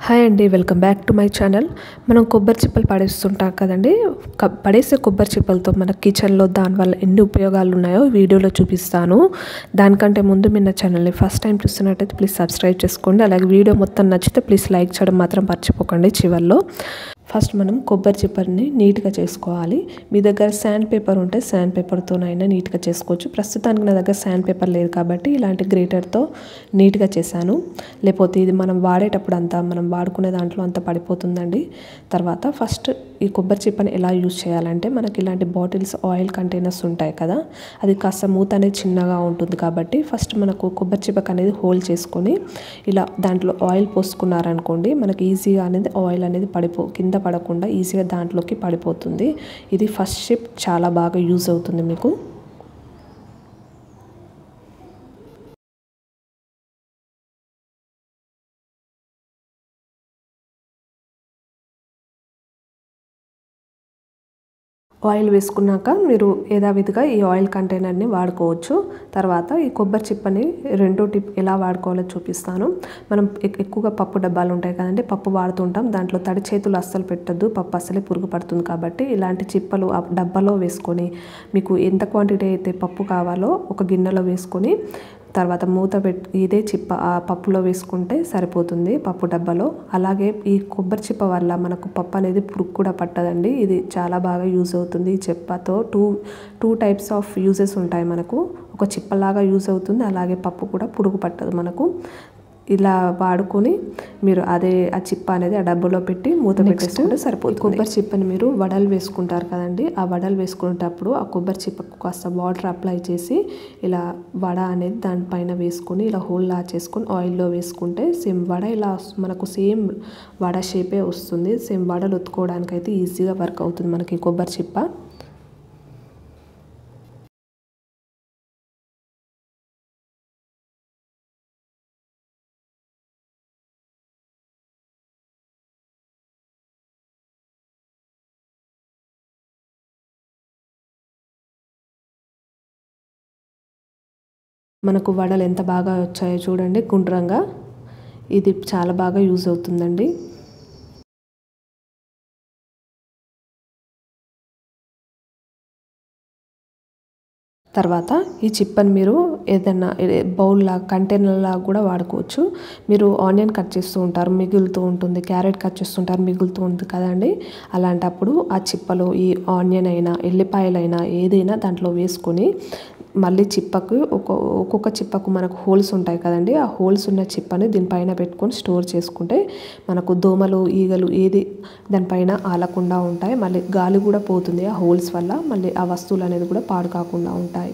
hi అండి welcome back to my channel మనం కొబ్బరి చిప్పలు పడేస్తుంటాం కదండి క- పడేసే కొబ్బరి చిప్పలతో మన కిచెన్లో దానివల్ల ఎన్ని ఉపయోగాలు ఉన్నాయో వీడియోలో చూపిస్తాను దానికంటే ముందు మీరు నా ఛానల్ని ఫస్ట్ టైం చూస్తున్నట్టయితే ప్లీజ్ సబ్స్క్రైబ్ చేసుకోండి అలాగే వీడియో మొత్తం నచ్చితే ప్లీజ్ లైక్ చేయడం మాత్రం మర్చిపోకండి చివరిలో ఫస్ట్ మనం కొబ్బరి చిప్పని నీట్గా చేసుకోవాలి మీ దగ్గర శాండ్ పేపర్ ఉంటే శాండ్ పేపర్తోనైనా నీట్గా చేసుకోవచ్చు ప్రస్తుతానికి నా దగ్గర శాండ్ పేపర్ లేదు కాబట్టి ఇలాంటి గ్రేటర్తో నీట్గా చేశాను లేకపోతే ఇది మనం వాడేటప్పుడు అంతా మనం వాడుకునే దాంట్లో అంతా పడిపోతుందండి తర్వాత ఫస్ట్ ఈ కొబ్బరి చిప్పని ఎలా యూజ్ చేయాలంటే మనకి ఇలాంటి బాటిల్స్ ఆయిల్ కంటైనర్స్ ఉంటాయి కదా అది కాస్త మూత అనేది చిన్నగా ఉంటుంది కాబట్టి ఫస్ట్ మనకు కొబ్బరి చిప్పకి అనేది హోల్ చేసుకొని ఇలా దాంట్లో ఆయిల్ పోసుకున్నారనుకోండి మనకి ఈజీగా అనేది ఆయిల్ అనేది పడిపో కింద పడకుండా ఈజీగా దాంట్లోకి పడిపోతుంది ఇది ఫస్ట్ షిప్ చాలా బాగా యూజ్ అవుతుంది మీకు ఆయిల్ వేసుకున్నాక మీరు యథావిధిగా ఈ ఆయిల్ కంటైనర్ని వాడుకోవచ్చు తర్వాత ఈ కొబ్బరి చిప్పని రెండో టిప్ ఎలా వాడుకోవాలో చూపిస్తాను మనం ఎక్- ఎక్కువగా పప్పు డబ్బాలు ఉంటాయి కదండి పప్పు వాడుతుంటాం దాంట్లో తడి చేతులు అస్సలు పెట్టద్దు పప్పు అస్సలే పురుగు పడుతుంది కాబట్టి ఇలాంటి చిప్పలు ఆ డబ్బాలో వేసుకొని మీకు ఎంత క్వాంటిటీ అయితే పప్పు కావాలో ఒక గిన్నెలో వేసుకొని తర్వాత మూత పెట్టి ఇదే చిప్ప ఆ పప్పులో వేసుకుంటే సరిపోతుంది పప్పు డబ్బాలో అలాగే ఈ కొబ్బరి చిప్ప వల్ల మనకు పప్పు అనేది పురుగు కూడా పట్టదండి ఇది చాలా బాగా యూజ్ అవుతుంది ఈ చిప్పతో two two types of uses ఉంటాయి మనకు ఒక చిప్పలాగా యూజ్ అవుతుంది అలాగే పప్పు కూడా పురుగు పట్టదు మనకు ఇలా వాడుకొని మీరు అదే ఆ చిప్ప అనేది ఆ డబ్బులో పెట్టి మూత పెట్టేసుకుంటే సరిపోతుంది కొబ్బరి చిప్పని మీరు వడలు వేసుకుంటారు కదండి ఆ వడలు వేసుకునేటప్పుడు ఆ కొబ్బరి చిప్పకు కాస్త వాటర్ అప్లై చేసి ఇలా వడ అనేది దానిపైన వేసుకొని ఇలా హోల్ లా చేసుకొని ఆయిల్లో వేసుకుంటే సేమ్ వడ ఇలా మనకు సేమ్ వడ షేపే వస్తుంది సేమ్ వడలు ఒత్తుకోవడానికి అయితే ఈజీగా వర్క్ అవుతుంది మనకి కొబ్బరి చిప్ప మనకు వడలు ఎంత బాగా వచ్చాయో చూడండి గుండ్రంగా ఇది చాలా బాగా యూజ్ అవుతుందండి తర్వాత ఈ చిప్పని మీరు ఏదైనా బౌల్లా కంటైనర్లా కూడా వాడుకోవచ్చు మీరు ఆనియన్ కట్ చేస్తూ ఉంటారు మిగులుతూ ఉంటుంది క్యారెట్ కట్ చేస్తుంటారు మిగులుతూ ఉంటుంది కదండి అలాంటప్పుడు ఆ చిప్పలో ఈ ఆనియన్ అయినా ఎల్లిపాయలైనా ఏదైనా దాంట్లో వేసుకొని మళ్ళీ చిప్పకు ఒక ఒక్కొక్క చిప్పకు మనకు హోల్స్ ఉంటాయి కదండి ఆ హోల్స్ ఉన్న చిప్పని దీనిపైన పెట్టుకొని స్టోర్ చేసుకుంటే మనకు దోమలు ఈగలు ఏది దానిపైన ఆలకుండా ఉంటాయి మళ్ళీ గాలి కూడా పోతుంది ఆ హోల్స్ వల్ల మళ్ళీ ఆ వస్తువులు అనేది కూడా పాడు కాకుండా ఉంటాయి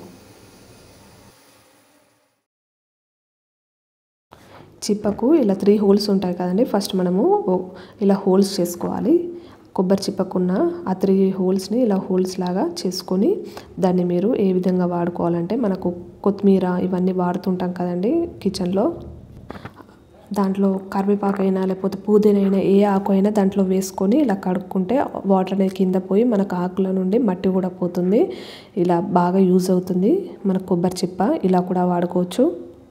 చిప్పకు ఇలా త్రీ హోల్స్ ఉంటాయి కదండి ఫస్ట్ మనము ఓ- ఇలా హోల్స్ చేసుకోవాలి కొబ్బరి చిప్పకున్న ఆ త్రీ హోల్స్ని ఇలా హోల్స్ లాగా చేసుకొని దాన్ని మీరు ఏ విధంగా వాడుకోవాలంటే మనకు కొత్తిమీర ఇవన్నీ వాడుతుంటాం కదండి కిచెన్లో దాంట్లో కరివేపాకు అయినా లేకపోతే పుదీనైనా ఏ ఆకు అయినా దాంట్లో వేసుకొని ఇలా కడుక్కుంటే వాటర్ అనేది కింద పోయి మనకు ఆకుల నుండి మట్టి కూడా పోతుంది ఇలా బాగా యూజ్ అవుతుంది మన కొబ్బరి చిప్ప ఇలా కూడా వాడుకోవచ్చు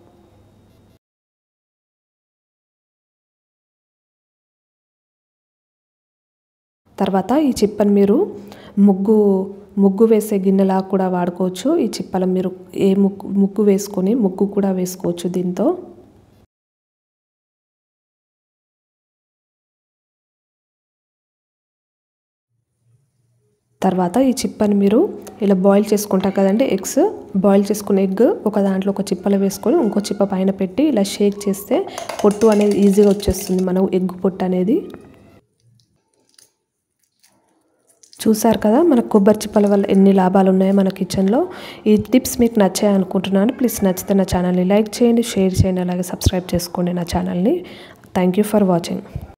తర్వాత ఈ చిప్పని మీరు ముగ్గు ముగ్గు వేసే గిన్నెలా కూడా వాడుకోవచ్చు ఈ చిప్పల మీరు ఏ ముగ్గు ముగ్గు వేసుకొని ముగ్గు కూడా వేసుకోవచ్చు దీంతో తర్వాత ఈ చిప్పని మీరు ఇలా బాయిల్ చేసుకుంటారు కదండి ఎగ్స్ బాయిల్ చేసుకున్న ఎగ్ ఒక దాంట్లో ఒక చిప్పలో వేసుకొని ఇంకో చిప్ప పైన పెట్టి ఇలా షేక్ చేస్తే పొట్టు అనేది ఈజీగా వచ్చేస్తుంది మన ఎగ్ పొట్టు అనేది చూసారు కదా మన కొబ్బరి చిప్పల వల్ల ఎన్ని లాభాలు ఉన్నాయో మన కిచెన్లో ఈ టిప్స్ మీకు నచ్చాయి అనుకుంటున్నాను ప్లీజ్ నచ్చితే నా ఛానల్ని లైక్ చేయండి షేర్ చేయండి అలాగే సబ్స్క్రైబ్ చేసుకోండి నా ఛానల్ని థ్యాంక్ యూ ఫర్ వాచింగ్